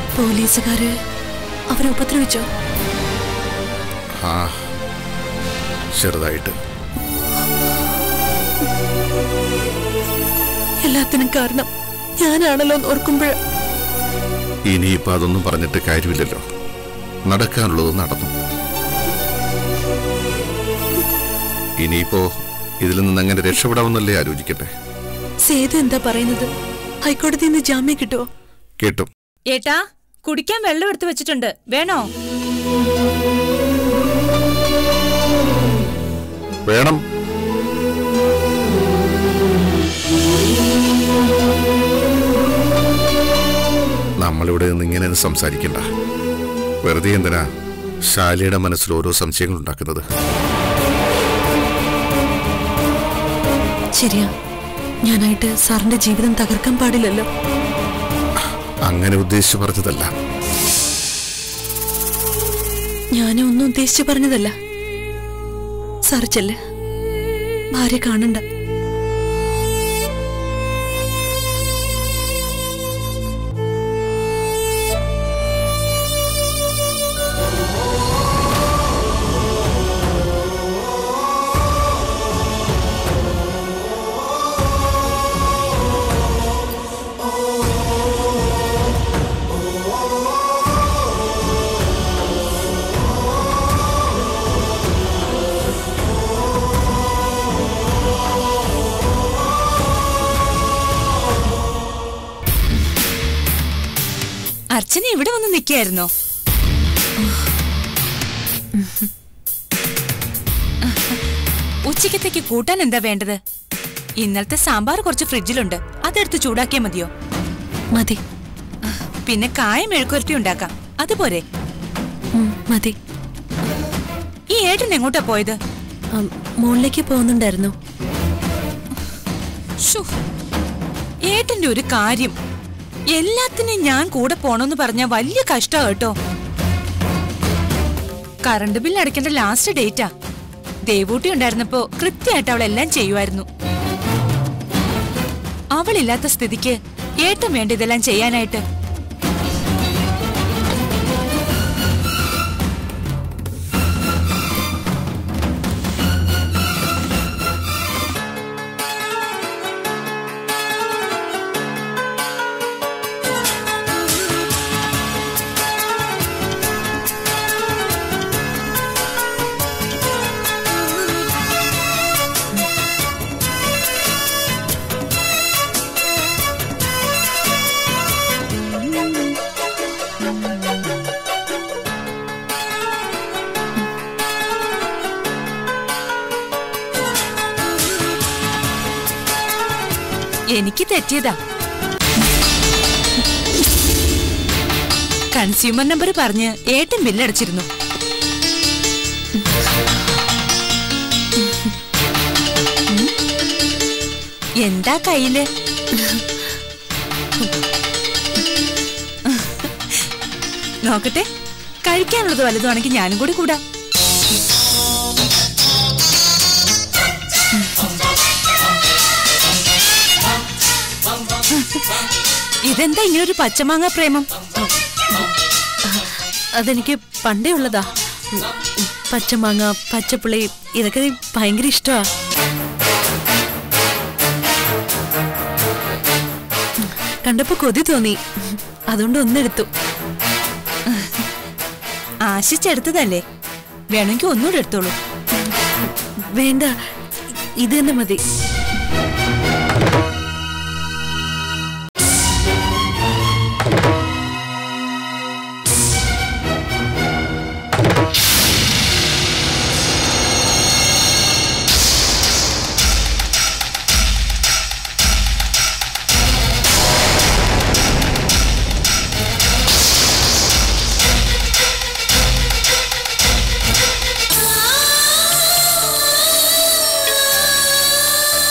പോലീസുകാര് അവരെ ഉപദ്രവിച്ചോ ആ ചെറുതായിട്ട് എല്ലാത്തിനും കാരണം ഞാനാണല്ലോ എന്ന് ഓർക്കുമ്പോഴ ഇനിയിപ്പോ അതൊന്നും പറഞ്ഞിട്ട് കാര്യമില്ലല്ലോ നടക്കാനുള്ളത് നടന്നു ഇനിയിപ്പോ ഇതിൽ നിന്ന് എങ്ങനെ രക്ഷപ്പെടാമെന്നല്ലേ ആലോചിക്കട്ടെ സേതു എന്താ പറയുന്നത് ഹൈക്കോടതിയിൽ നിന്ന് ജാമ്യം കിട്ടുമോ കേട്ടും ഏട്ടാ കുടിക്കാൻ വെള്ളം എടുത്തു വെച്ചിട്ടുണ്ട് വേണോ വേണം നമ്മളിവിടെ നിന്ന് ഇങ്ങനെ ഒന്നും സംസാരിക്കണ്ട വെറുതെ എന്തിനാ ശാലിയുടെ മനസ്സിൽ ഓരോ സംശയങ്ങൾ ഉണ്ടാക്കുന്നത് ശരിയാ ഞാനായിട്ട് സാറിന്റെ ജീവിതം തകർക്കാൻ പാടില്ലല്ലോ അങ്ങനെ ഉദ്ദേശിച്ചു പറഞ്ഞതല്ല ഞാനും ഒന്നും ഉദ്ദേശിച്ചു പറഞ്ഞതല്ല സാർ ചെല്ല് ഭാര്യ കാണണ്ട അർച്ചന ഇവിടെ വന്ന് നിൽക്കായിരുന്നോ ഉച്ചക്കത്തേക്ക് കൂട്ടാൻ എന്താ വേണ്ടത് ഇന്നലത്തെ സാമ്പാർ കുറച്ച് ഫ്രിഡ്ജിലുണ്ട് അതെടുത്ത് ചൂടാക്കിയാ മതിയോ മതി പിന്നെ കായ മെഴുക്കുരട്ടി ഉണ്ടാക്കാം അതുപോരെ ഉം, മതി ഈ ഏട്ടൻ എങ്ങോട്ടാ പോയത് ഉം, മുകളിലേക്ക് പോകുന്നുണ്ടായിരുന്നു ശ്ശോ, ഏട്ടന്റെ ഒരു കാര്യം എല്ലാത്തിനും ഞാൻ കൂടെ പോണോന്ന് പറഞ്ഞ വലിയ കഷ്ടാ കേട്ടോ കറണ്ട് ബിൽ അടയ്ക്കേണ്ട ലാസ്റ്റ് ഡേറ്റാ ദേവൂട്ടി ഉണ്ടായിരുന്നപ്പോ കൃത്യമായിട്ട് അവൾ എല്ലാം ചെയ്യുമായിരുന്നു അവളില്ലാത്ത സ്ഥിതിക്ക് ഏട്ടൻ വേണ്ട ഇതെല്ലാം ചെയ്യാനായിട്ട് എനിക്ക് തെറ്റിയതാ കൺസ്യൂമർ നമ്പർ പറഞ്ഞ് ഏട്ടൻ ബില്ലടച്ചിരുന്നു എന്താ കയ്യില് നോക്കട്ടെ കഴിക്കാനുള്ളത് വലുതാണെങ്കിൽ ഞാനും കൂടി കൂടാം ഇതെന്താ ഇങ്ങനൊരു പച്ചമാങ്ങ പ്രേമം അതെനിക്ക് പണ്ടേ ഉള്ളതാ ഉം, ഉം, പച്ചമാങ്ങ പച്ചപ്പുളി ഇതൊക്കെ ഭയങ്കര ഇഷ്ടമാ കണ്ടപ്പോ കൊതി തോന്നി അതുകൊണ്ട് ഒന്നെടുത്തു ആശിച്ചെടുത്തതല്ലേ വേണമെങ്കിൽ ഒന്നുകൂടെ എടുത്തോളൂ വേണ്ട ഇത് തന്നെ മതി ആ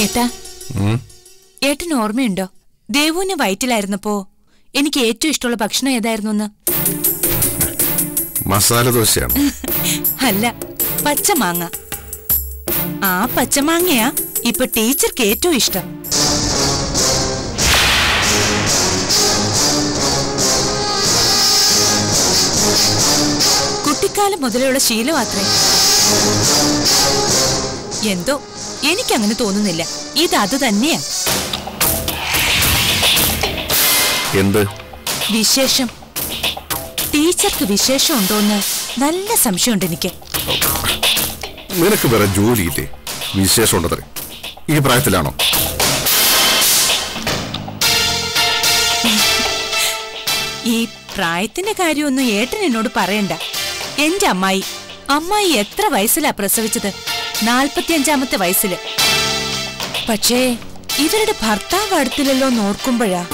ഏട്ടാ ഉം. ഏട്ടന് ഓർമ്മയുണ്ടോ ദേവുവിന് വയറ്റിലായിരുന്നപ്പോ എനിക്ക് ഏറ്റവും ഇഷ്ടമുള്ള ഭക്ഷണം ഏതായിരുന്നു എന്ന് മസാല ദോശയാണ് അല്ല പച്ചമാങ്ങ ആ പച്ചമാങ്ങയാ ഇപ്പൊ ടീച്ചർക്ക് ഏറ്റവും ഇഷ്ടം കുട്ടിക്കാലം മുതലുള്ള ശീലമാത്രേ എന്തോ എനിക്കങ്ങനെ തോന്നുന്നില്ല ഇത് അത് തന്നെയാ എന്ത് വിശേഷം ടീച്ചർക്ക് വിശേഷം ഉണ്ടോന്ന് നല്ല സംശയമുണ്ട് എനിക്ക് നിനക്ക് വേറെ ജോലിയില്ലേ വിശേഷം ഉണ്ടത്രേ ഈ പ്രായത്തിലാണോ ഈ പ്രായത്തിന്റെ കാര്യമൊന്നും ഏട്ടൻ എന്നോട് പറയണ്ട എന്റെ അമ്മായി അമ്മായി എത്ര വയസ്സിലാ പ്രസവിച്ചത് നാൽപ്പത്തിയഞ്ചാമത്തെ വയസ്സില് പക്ഷേ ഇവരുടെ ഭർത്താവ് അടുത്തില്ലല്ലോ നോർക്കുമ്പോഴാ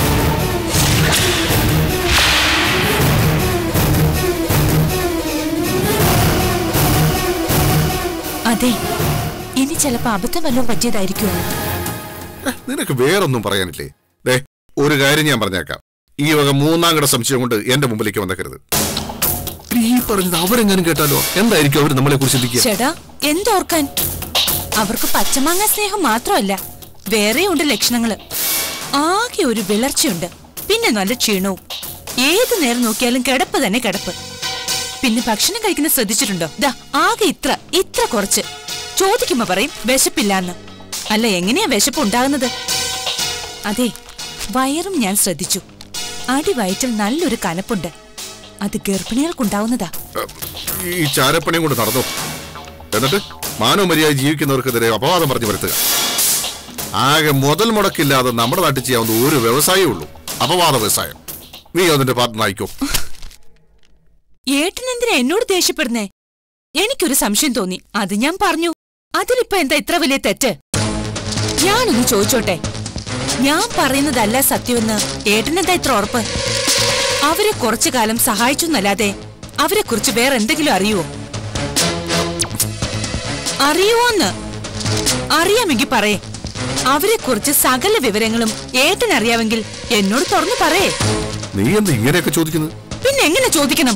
അതെ ഇനി ചിലപ്പോ അബദ്ധം വല്ലതും പറ്റിയതായിരിക്കുമോ ഏ, നിനക്ക് വേറൊന്നും പറയാനില്ലേ ദേ ഒരു കാര്യം ഞാൻ പറഞ്ഞേക്കാം ഈ വക മൂന്നാം കട സംശയം കൊണ്ട് എന്റെ മുമ്പിലേക്ക് വന്നേക്കരുത് ഈ പറഞ്ഞത് അവരെങ്ങാനും കേട്ടാലോ എന്തായിരിക്കും അവർ നമ്മളെ കുറിച്ച് ചിന്തിക്കുക ചേടാ എന്തോർക്കാൻ അവർക്ക് പച്ചമാങ്ങ സ്നേഹം മാത്രമല്ല വേറെയുണ്ട് ലക്ഷണങ്ങള് ആകെ ഒരു വിളർച്ചയുണ്ട് പിന്നെ നല്ല ക്ഷീണവും ഏത് നേരം നോക്കിയാലും കിടപ്പ് തന്നെ കിടപ്പ് പിന്നെ ഭക്ഷണം കഴിക്കുന്ന ശ്രദ്ധിച്ചിട്ടുണ്ടോ ദാ ആകെ ഇത്ര ഇത്ര കുറച്ച് ചോദിക്കുമ്പോ പറയും വിശപ്പില്ലാന്ന് അല്ല എങ്ങനെയാ വിശപ്പ് ഉണ്ടാകുന്നത് അതെ വയറും ഞാൻ ശ്രദ്ധിച്ചു അടി വയറ്റിൽ നല്ലൊരു കനപ്പുണ്ട് അത് ഗർഭിണികൾക്കുണ്ടാവുന്നതാ ഈ ചാരപ്പണിയും കൊണ്ട് നടന്നു എന്നിട്ട് മാനവമര്യാദ ജീവിക്കുന്നവർക്കെതിരെ അപവാദം പറഞ്ഞു വരുത്തുക ആകെ മുതൽ മുടക്കില്ലാതെ നമ്മുടെ നാട്ടിൽ ചെയ്യാവുന്ന ഒരു വ്യവസായമേ ഉള്ളൂ അപവാദ വ്യവസായം നീ അതിന്റെ പാർട്ട്ണർ ആയിക്കോ ഏട്ടൻ എന്തിനാ എന്നോട് ദേഷ്യപ്പെടുന്നേ എനിക്കൊരു സംശയം തോന്നി അത് ഞാൻ പറഞ്ഞു അതിലിപ്പോ എന്താ ഇത്ര വലിയ തെറ്റ് ഞാനൊന്ന് ചോദിച്ചോട്ടെ ഞാൻ പറയുന്നതല്ല സത്യമെന്ന് ഏട്ടനെന്താ ഇത്ര ഉറപ്പ് അവരെ കുറച്ചു കാലം സഹായിച്ചെന്നല്ലാതെ അവരെ കുറിച്ച് വേറെ എന്തെങ്കിലും അറിയുവോ അറിയുവോന്ന് അറിയാമെങ്കിൽ പറയേ അവരെ കുറിച്ച് സകല വിവരങ്ങളും ഏട്ടൻ അറിയാമെങ്കിൽ എന്നോട് തുറന്നു പറയേ നീ എന്താ ഇങ്ങനെയൊക്കെ ചോദിക്കുന്നത് പിന്നെ എങ്ങനെ ചോദിക്കണം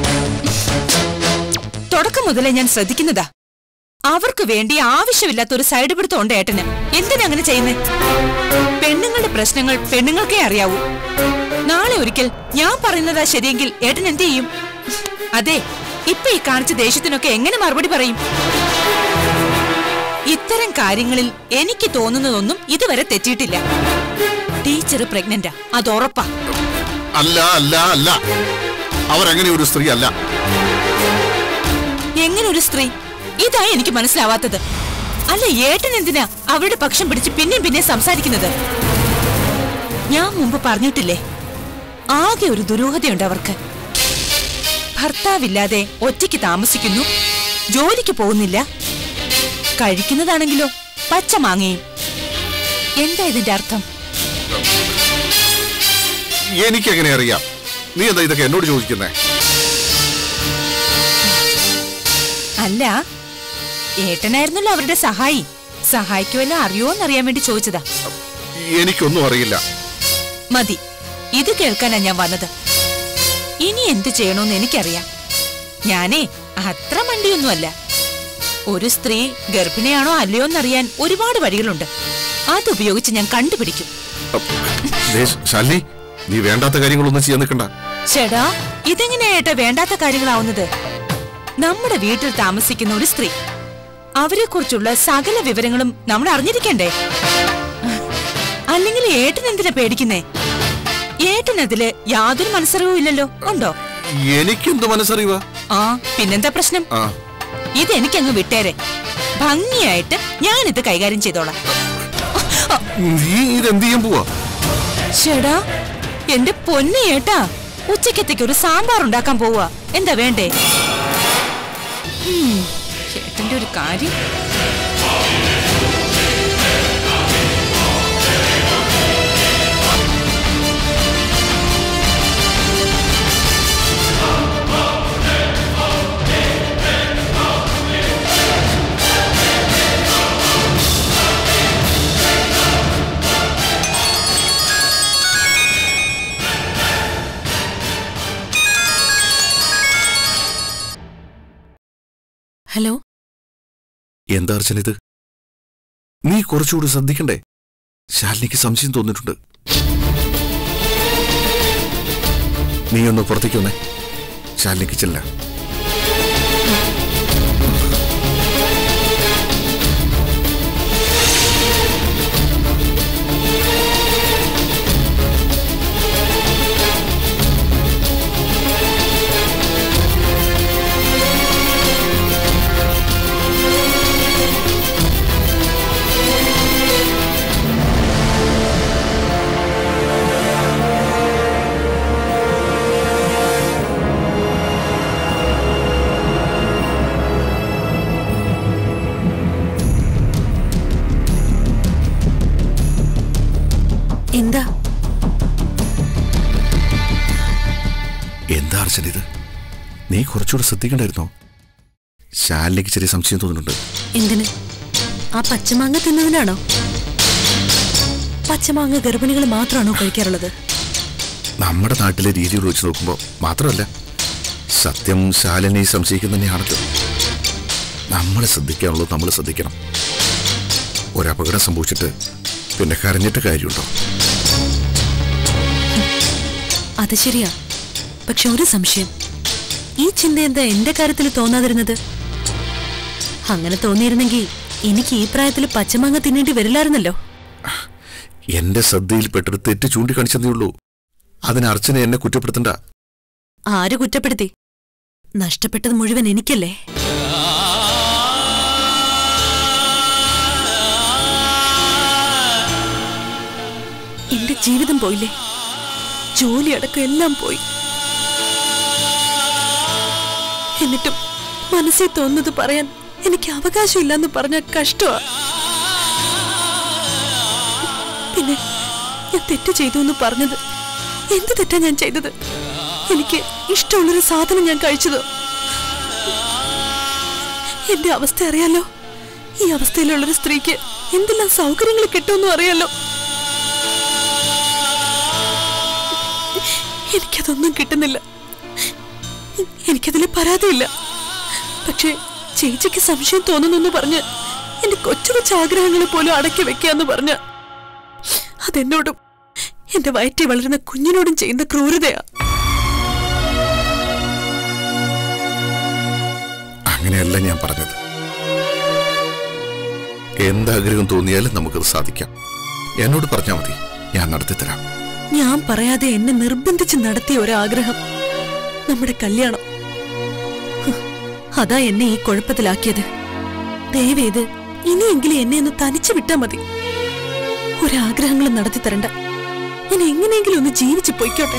തുടക്കം മുതലേ ഞാൻ ശ്രദ്ധിക്കുന്നതാ അവർക്ക് വേണ്ടി ആവശ്യമില്ലാത്ത ഒരു സൈഡ് പിടുത്തം ഉണ്ട് ഏട്ടന് എന്തിനാ അങ്ങനെ ചെയ്യുന്നേ പെണ്ണുങ്ങളുടെ പ്രശ്നങ്ങൾ പെണ്ണുങ്ങൾക്കേ അറിയാവൂ നാളെ ഒരിക്കൽ ഞാൻ പറയുന്നതാ ശരിയെങ്കിൽ ഏട്ടൻ എന്ത് ചെയ്യും അതെ ഇപ്പൊ ഈ കാണിച്ച ദേഷ്യത്തിനൊക്കെ എങ്ങനെ മറുപടി പറയും ഇത്തരം കാര്യങ്ങളിൽ എനിക്ക് തോന്നുന്നതൊന്നും ഇതുവരെ തെറ്റിയിട്ടില്ല ടീച്ചർ പ്രഗ്നന്റാ അത് ഉറപ്പാ അല്ല അല്ല അല്ല അവരങ്ങനെ ഒരു സ്ത്രീ അല്ല എങ്ങനെ ഒരു സ്ത്രീ ഇതായി എനിക്ക് മനസ്സിലാവാത്തത് അല്ല ഏട്ടൻ എന്തിനാ അവരുടെ പക്ഷം പിടിച്ച് പിന്നെയും പിന്നെ സംസാരിക്കുന്നത് ഞാൻ മുമ്പ് പറഞ്ഞിട്ടില്ലേ ആകെ ഒരു ദുരൂഹതയുണ്ട് അവർക്ക് ഭർത്താവില്ലാതെ ഒറ്റയ്ക്ക് താമസിക്കുന്നു ജോലിക്ക് പോകുന്നില്ല കഴിക്കുന്നതാണെങ്കിലോ പച്ച മാങ്ങയും എന്താ ഇതിന്റെ അർത്ഥം എനിക്കെങ്ങനെ അറിയാം നീ എന്താ ഇതൊക്കെ എന്നോട് ചോദിക്കുന്നേ അല്ല ഏട്ടനായിരുന്നല്ലോ അവരുടെ സഹായി സഹായിക്കുമല്ലോ അറിയോന്നറിയാൻ വേണ്ടി ചോദിച്ചതാ എനിക്കൊന്നും അറിയില്ല മതി ഇത് കേൾക്കാനാ ഞാൻ വന്നത് ഇനി എന്തു ചെയ്യണമെന്ന് എനിക്കറിയാം ഞാനേ അത്ര മണ്ടിയൊന്നുമല്ല ഒരു സ്ത്രീ ഗർഭിണിയാണോ അല്ലയോ എന്നറിയാൻ ഒരുപാട് വഴികളുണ്ട് അതുപയോഗിച്ച് ഞാൻ കണ്ടുപിടിക്കും അപ്പ്, ദേ, ശാലിനി നീ വേണ്ടാത്ത കാര്യങ്ങളൊന്നും ചെയ്യാൻ നിൽക്കണ്ട ചേടാ ഇതെങ്ങനെയായിട്ട് വേണ്ടാത്ത കാര്യങ്ങളാവുന്നത് നമ്മുടെ വീട്ടിൽ താമസിക്കുന്ന ഒരു സ്ത്രീ അവരെ കുറിച്ചുള്ള സകല വിവരങ്ങളും നമ്മൾ അറിഞ്ഞിരിക്കണ്ടേ അല്ലെങ്കിൽ ഏട്ടൻ എന്തിനാ പേടിക്കുന്നേ ഏട്ടനതില് യാതൊരു മനസ്സറിവും ഇല്ലല്ലോ ഉണ്ടോ എനിക്കെന്ത് മനസ്സറിയുക ആ പിന്നെന്താ പ്രശ്നം ആ ഇതെനിക്കങ്ങ് വിട്ടേരെ ഭംഗിയായിട്ട് ഞാനിത് കൈകാര്യം ചെയ്തോളാം നീ ഇതെന്ത് ചെയ്യാൻ പോവാ ചേടാ എന്റെ പൊന്നു ഏട്ടാ ഉച്ചക്കത്തേക്ക് ഒരു സാമ്പാർ ഉണ്ടാക്കാൻ പോവാ എന്താ വേണ്ടേ ഉം, ചേട്ടന്റെ ഒരു കാര്യം ഹലോ എന്താ അർച്ചന ഇത് നീ കുറച്ചുകൂടി ശ്രദ്ധിക്കണ്ടേ ശാലിനിക്ക് സംശയം തോന്നിയിട്ടുണ്ട് നീ ഒന്ന് പുറത്തേക്ക് വന്നേ ശാലിനിക്ക് ചെല്ല എന്താ എന്താ അർച്ചന ഇത് നീ കുറച്ചുകൂടി ശ്രദ്ധിക്കണ്ടായിരുന്നോ ശാലിനിക്ക് ചെറിയ സംശയം തോന്നുന്നുണ്ട് എന്തിന് ആ പച്ചമാങ്ങ തിന്നതിനാണോ പച്ചമാങ്ങ ഗർഭിണികൾ മാത്രമാണോ കഴിക്കാറുള്ളത് നമ്മുടെ നാട്ടിലെ രീതികൾ വെച്ച് നോക്കുമ്പോൾ മാത്രമല്ല സത്യം ശാലിനി സംശയിക്കുന്ന തന്നെയാണല്ലോ നമ്മൾ ശ്രദ്ധിക്കാനുള്ളത് നമ്മൾ ശ്രദ്ധിക്കണം ഒരപകടം സംഭവിച്ചിട്ട് പിന്നെ കരഞ്ഞിട്ട് കാര്യമുണ്ടോ അത് ശരിയാ പക്ഷെ ഒരു സംശയം ഈ ചിന്ത എന്താ എന്റെ കാര്യത്തിൽ തോന്നാതിരുന്നത് അങ്ങനെ തോന്നിയിരുന്നെങ്കിൽ എനിക്ക് ഈ പ്രായത്തിൽ പച്ചമാങ്ങ തിന്നേണ്ടി വരില്ലായിരുന്നല്ലോ എന്റെ ശ്രദ്ധയിൽപ്പെട്ടൊരു തെറ്റ് ചൂണ്ടിക്കാണിച്ചതേ ഉള്ളൂ അതിന് അർച്ചന എന്നെ കുറ്റപ്പെടുത്തണ്ട ആര് കുറ്റപ്പെടുത്തി നഷ്ടപ്പെട്ടത് മുഴുവൻ എനിക്കല്ലേ എന്റെ ജീവിതം പോയില്ലേ ജോലി അടക്കം എല്ലാം പോയി എന്നിട്ടും മനസ്സിൽ തോന്നുന്നത് പറയാൻ എനിക്ക് അവകാശമില്ലെന്ന് പറഞ്ഞ കഷ്ടമാ പിന്നെ ഞാൻ തെറ്റ് ചെയ്തു എന്ന് പറഞ്ഞത് എന്ത് തെറ്റാ ഞാൻ ചെയ്തത് എനിക്ക് ഇഷ്ടമുള്ളൊരു സാധനം ഞാൻ കഴിച്ചത് എന്റെ അവസ്ഥ അറിയാലോ ഈ അവസ്ഥയിലുള്ളൊരു സ്ത്രീക്ക് എന്തെല്ലാം സൗകര്യങ്ങൾ കിട്ടുമെന്നും അറിയാലോ എനിക്കതൊന്നും കിട്ടുന്നില്ല എനിക്കതിൽ പരാതിയില്ല പക്ഷേ ചേച്ചിക്ക് സംശയം തോന്നുന്നെന്ന് പറഞ്ഞ് എന്റെ കൊച്ചു കൊച്ചു ആഗ്രഹങ്ങളെ പോലും അടക്കി വെക്കാന്ന് പറഞ്ഞ അതെന്നോടും എന്റെ വയറ്റിൽ വളരുന്ന കുഞ്ഞിനോടും ചെയ്യുന്ന ക്രൂരതയാ അങ്ങനെയല്ല ഞാൻ പറഞ്ഞത് എന്താഗ്രഹം തോന്നിയാലും നമുക്കത് സാധിക്കാം എന്നോട് പറഞ്ഞാൽ മതി ഞാൻ നടത്തിത്തരാം ഞാൻ പറയാതെ എന്നെ നിർബന്ധിച്ച് നടത്തിയ ഒരാഗ്രഹം നമ്മുടെ കല്യാണം ഹ്, അതാ എന്നെ ഈ കുഴപ്പത്തിലാക്കിയത് ദയവേത് ഇനിയെങ്കിലും എന്നെ ഒന്ന് തനിച്ചു വിട്ടാ മതി ഒരാഗ്രഹങ്ങളും നടത്തി തരണ്ട ഞാൻ എങ്ങനെയെങ്കിലും ഒന്ന് ജീവിച്ചു പൊയ്ക്കോട്ടെ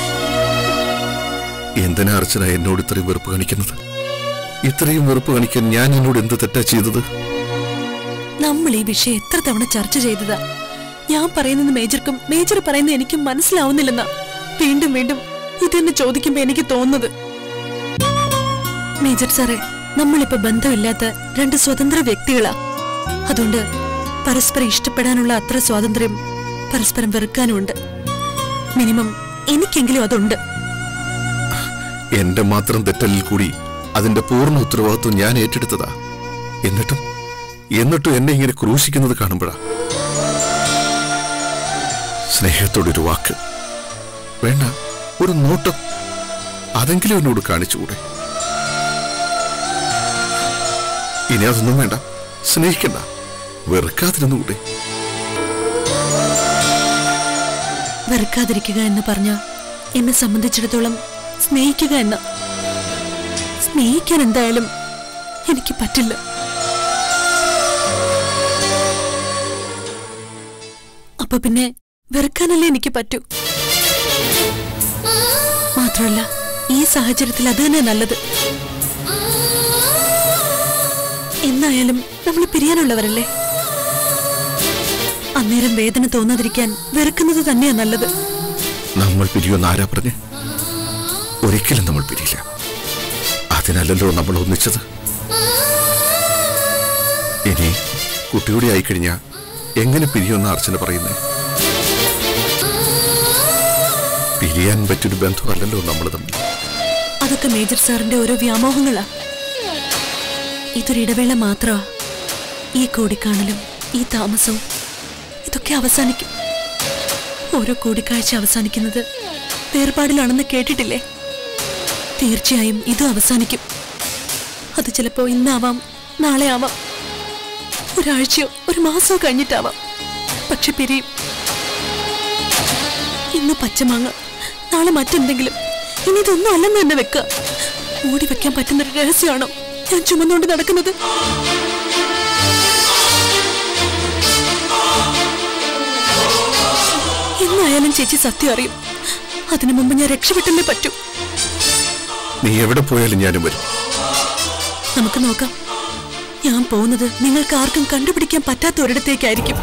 എന്തിനാ അർച്ചന എന്നോട് ഇത്രയും വെറുപ്പ് കാണിക്കുന്നത് ഇത്രയും വെറുപ്പ് കാണിക്കാൻ ഞാൻ എന്നോട് എന്ത് തെറ്റാ ചെയ്തത് നമ്മൾ ഈ വിഷയം എത്ര തവണ ചർച്ച ചെയ്തതാ ഞാൻ പറയുന്നത് മേജർക്കും മേജർ പറയുന്നത് എനിക്കും മനസ്സിലാവുന്നില്ലെന്നാ വീണ്ടും വീണ്ടും ഇതെന്നെ ചോദിക്കുമ്പോ എനിക്ക് തോന്നുന്നത് മേജർ സാറേ നമ്മളിപ്പോ ബന്ധമില്ലാത്ത രണ്ട് സ്വതന്ത്ര വ്യക്തികളാ അതുകൊണ്ട് പരസ്പരം ഇഷ്ടപ്പെടാനുള്ള അത്ര സ്വാതന്ത്ര്യം പരസ്പരം വെറുക്കാനുമുണ്ട് മിനിമം എനിക്കെങ്കിലും അതുണ്ട് എന്റെ മാത്രം തെറ്റലിൽ കൂടി അതിന്റെ പൂർണ്ണ ഉത്തരവാദിത്വം ഞാൻ ഏറ്റെടുത്തതാ എന്നിട്ടും എന്നിട്ടും എന്നെ ഇങ്ങനെ ക്രൂശിക്കുന്നത് കാണുമ്പോഴാ സ്നേഹത്തോടൊരു വാക്ക് വേണ്ട ഒരു നോട്ടം അതെങ്കിലും എന്നോട് കാണിച്ചുകൂടെ ഇനി അതൊന്നും വേണ്ട സ്നേഹിക്കണ്ട വെറുക്കാതിരുന്നുകൂടെ വെറുക്കാതിരിക്കുക എന്ന് പറഞ്ഞ എന്നെ സംബന്ധിച്ചിടത്തോളം സ്നേഹിക്കുക എന്ന സ്നേഹിക്കാൻ എന്തായാലും എനിക്ക് പറ്റില്ല അപ്പൊ പിന്നെ വെറുക്കാനല്ലേ എനിക്ക് പറ്റൂ മാത്രമല്ല ഈ സാഹചര്യത്തിൽ അത് തന്നെ നല്ലത് എന്നായാലും നമ്മൾ പിരിയാനുള്ളവരല്ലേ അന്നേരം വേദന തോന്നാതിരിക്കാൻ വെറുക്കുന്നത് തന്നെയാ നല്ലത് നമ്മൾ പിരിയുമെന്ന് ആരാ പറഞ്ഞ് ഒരിക്കലും നമ്മൾ പിരിയില്ല അതിനല്ലല്ലോ നമ്മൾ ഒന്നിച്ചത് ഇനി കുട്ടിയുടെ ആയിക്കഴിഞ്ഞാ എങ്ങനെ പിരിയുമെന്ന് അർച്ചന പറയുന്നേ പിരിയാൻ പറ്റൊരു ബന്ധമല്ലല്ലോ നമ്മൾ തമ്മിൽ അതൊക്കെ മേജർ സാറിന്റെ ഓരോ വ്യാമോഹങ്ങളാ ഇതൊരു ഇടവേള മാത്രമാ ഈ കൂടിക്കാണലും ഈ താമസവും ഇതൊക്കെ അവസാനിക്കും ഓരോ കൂടിക്കാഴ്ച അവസാനിക്കുന്നത് വേർപാടിലാണെന്ന് കേട്ടിട്ടില്ലേ തീർച്ചയായും ഇതും അവസാനിക്കും അത് ചിലപ്പോ ഇന്നാവാം നാളെ ആവാം ഒരാഴ്ചയോ ഒരു മാസമോ കഴിഞ്ഞിട്ടാവാം പക്ഷെ പിരിയും ഇന്ന് പച്ചമാങ്ങ നാളെ മറ്റെന്തെങ്കിലും ഇനി ഇതൊന്നും അല്ലെന്ന് തന്നെ വെക്കുക മൂടി വെക്കാൻ പറ്റുന്നൊരു രഹസ്യമാണോ ഞാൻ ചുമന്നുകൊണ്ട് നടക്കുന്നത് എന്നായാലും ചേച്ചി സത്യം അറിയും അതിനു മുമ്പ് ഞാൻ രക്ഷപ്പെട്ടല്ലേ പറ്റൂ നീ എവിടെ പോയാലും ഞാനും വരും നമുക്ക് നോക്കാം ഞാൻ പോകുന്നത് നിങ്ങൾക്ക് ആർക്കും കണ്ടുപിടിക്കാൻ പറ്റാത്ത ഒരിടത്തേക്കായിരിക്കും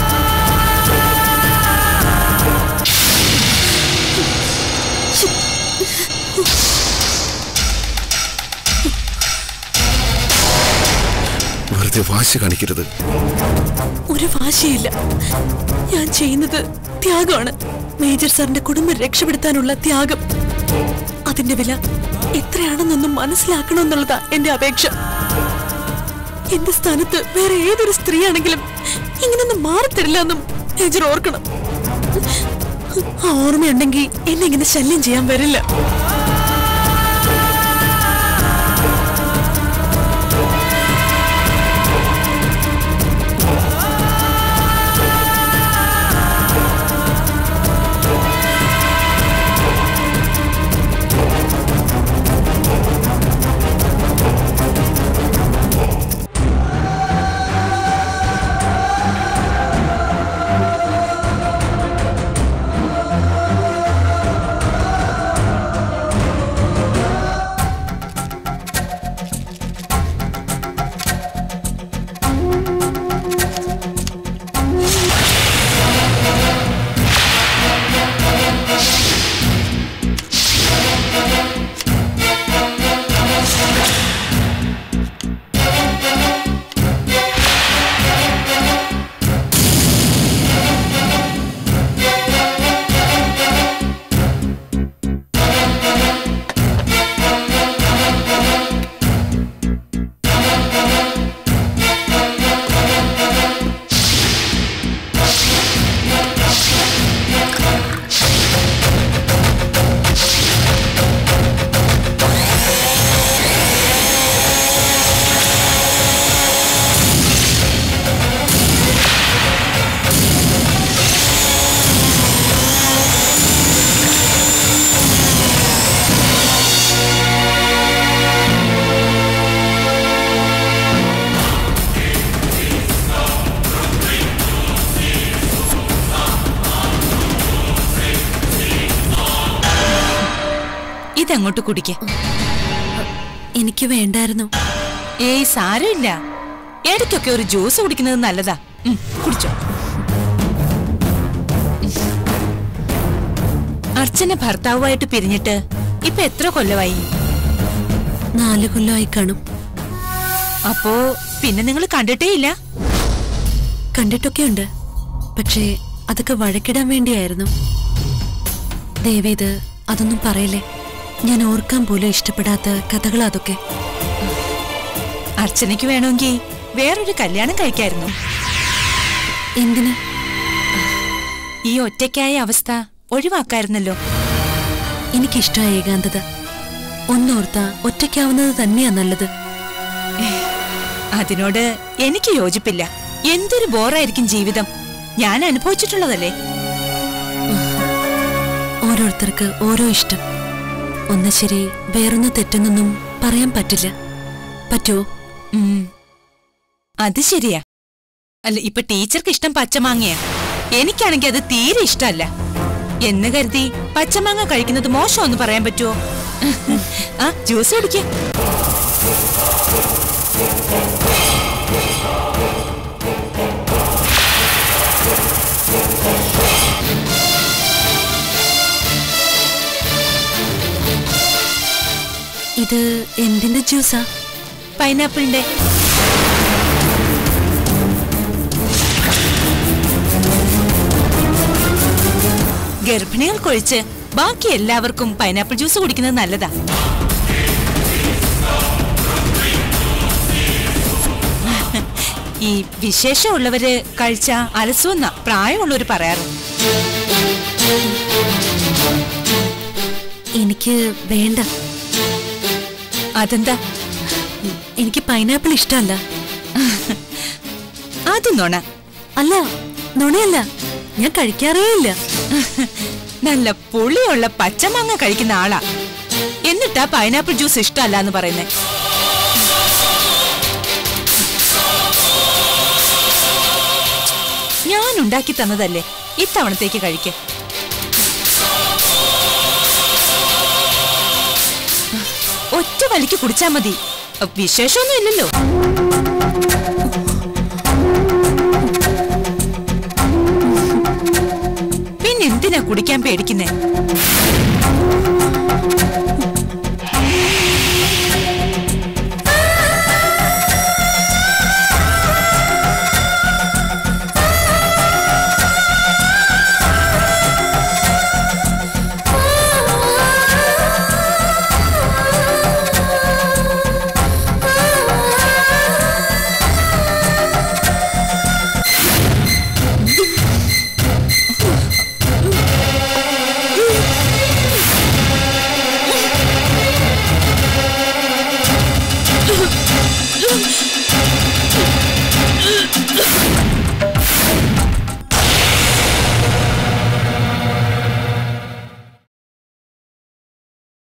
വെറുതെ വാശി കാണിക്കരുത് ഒരു വാശിയില്ല ഞാൻ ചെയ്യുന്നത് ത്യാഗമാണ് മേജർ സാറിന്റെ കുടുംബം രക്ഷപ്പെടുത്താനുള്ള ത്യാഗം അതിന്റെ വില എത്രയാണെന്നൊന്നും മനസ്സിലാക്കണമെന്നുള്ളതാ എന്റെ അപേക്ഷ എന്റെ സ്ഥാനത്ത് വേറെ ഏതൊരു സ്ത്രീയാണെങ്കിലും ഇങ്ങനൊന്നും മാറത്തില്ല എന്നും മേജർ ഓർക്കണം ആ ഓർമ്മയുണ്ടെങ്കിൽ എന്നെ ഇങ്ങനെ ശല്യം ചെയ്യാൻ വരില്ല ഇതങ്ങോട്ട് കുടിക്ക എനിക്ക് വേണ്ടായിരുന്നു ഏയ് സാരമില്ല ഇടയ്ക്കൊക്കെ ഒരു ജ്യൂസ് കുടിക്കുന്നത് നല്ലതാ ഉം, കുടിച്ചോ അർച്ചന ഭർത്താവുമായിട്ട് പിരിഞ്ഞിട്ട് ഇപ്പൊ എത്ര കൊല്ലമായി നാല് കൊല്ലമായി കാണും അപ്പോ പിന്നെ നിങ്ങൾ കണ്ടിട്ടേ ഇല്ല കണ്ടിട്ടൊക്കെ ഉണ്ട് പക്ഷേ അതൊക്കെ വഴക്കിടാൻ വേണ്ടിയായിരുന്നു ദയവേത് അതൊന്നും പറയല്ലേ ഞാൻ ഓർക്കാൻ പോലും ഇഷ്ടപ്പെടാത്ത കഥകളാ അതൊക്കെ അർച്ചനയ്ക്ക് വേണമെങ്കിൽ വേറൊരു കല്യാണം കഴിക്കായിരുന്നു എന്തിന് ഈ ഒറ്റയ്ക്കായ അവസ്ഥ ഒഴിവാക്കായിരുന്നല്ലോ എനിക്കിഷ്ടമായ ഏകാന്തത ഒന്നോർത്ത ഒറ്റയ്ക്കാവുന്നത് തന്നെയാ നല്ലത് അതിനോട് എനിക്ക് യോജിപ്പില്ല എന്തൊരു ബോറായിരിക്കും ജീവിതം ഞാൻ അനുഭവിച്ചിട്ടുള്ളതല്ലേ ഓരോരുത്തർക്ക് ഓരോ ഇഷ്ടം ഒന്ന് ശരി വേറൊന്ന് തെറ്റെന്നൊന്നും പറയാൻ പറ്റില്ല പറ്റുമോ ഉം. അത് ശരിയാ അല്ല ഇപ്പൊ ടീച്ചർക്ക് ഇഷ്ടം പച്ചമാങ്ങയാ എനിക്കാണെങ്കിൽ അത് തീരെ ഇഷ്ടമല്ല എന്ന് കരുതി പച്ചമാങ്ങ കഴിക്കുന്നത് മോശമെന്ന് പറയാൻ പറ്റുമോ ആ ജ്യൂസ് കുടിക്ക ഇത് എന്തിന്റെ ജ്യൂസാ പൈനാപ്പിളിന്റെ ഗർഭിണികൾക്കൊഴിച്ച് ബാക്കി എല്ലാവർക്കും പൈനാപ്പിൾ ജ്യൂസ് കുടിക്കുന്നത് നല്ലതാ ഈ വിശേഷമുള്ളവര് കഴിച്ച അലസുവെന്ന പ്രായമുള്ളവര് പറയാറ് എനിക്ക് വേണ്ട അതെന്താ എനിക്ക് പൈനാപ്പിൾ ഇഷ്ടമല്ല അത് നുണ അല്ല നുണയല്ല ഞാൻ കഴിക്കാറേ ഇല്ല നല്ല പുളിയുള്ള പച്ചമാങ്ങ കഴിക്കുന്ന ആളാ എന്നിട്ടാ പൈനാപ്പിൾ ജ്യൂസ് ഇഷ്ടമല്ല എന്ന് പറയുന്നേ ഞാൻ ഉണ്ടാക്കി തന്നതല്ലേ ഇത്തവണത്തേക്ക് കഴിക്ക ഒറ്റ വലിക്ക് കുടിച്ചാ മതി വിശേഷമൊന്നും ഇല്ലല്ലോ പിന്നെന്തിനാ കുടിക്കാൻ പേടിക്കുന്നേ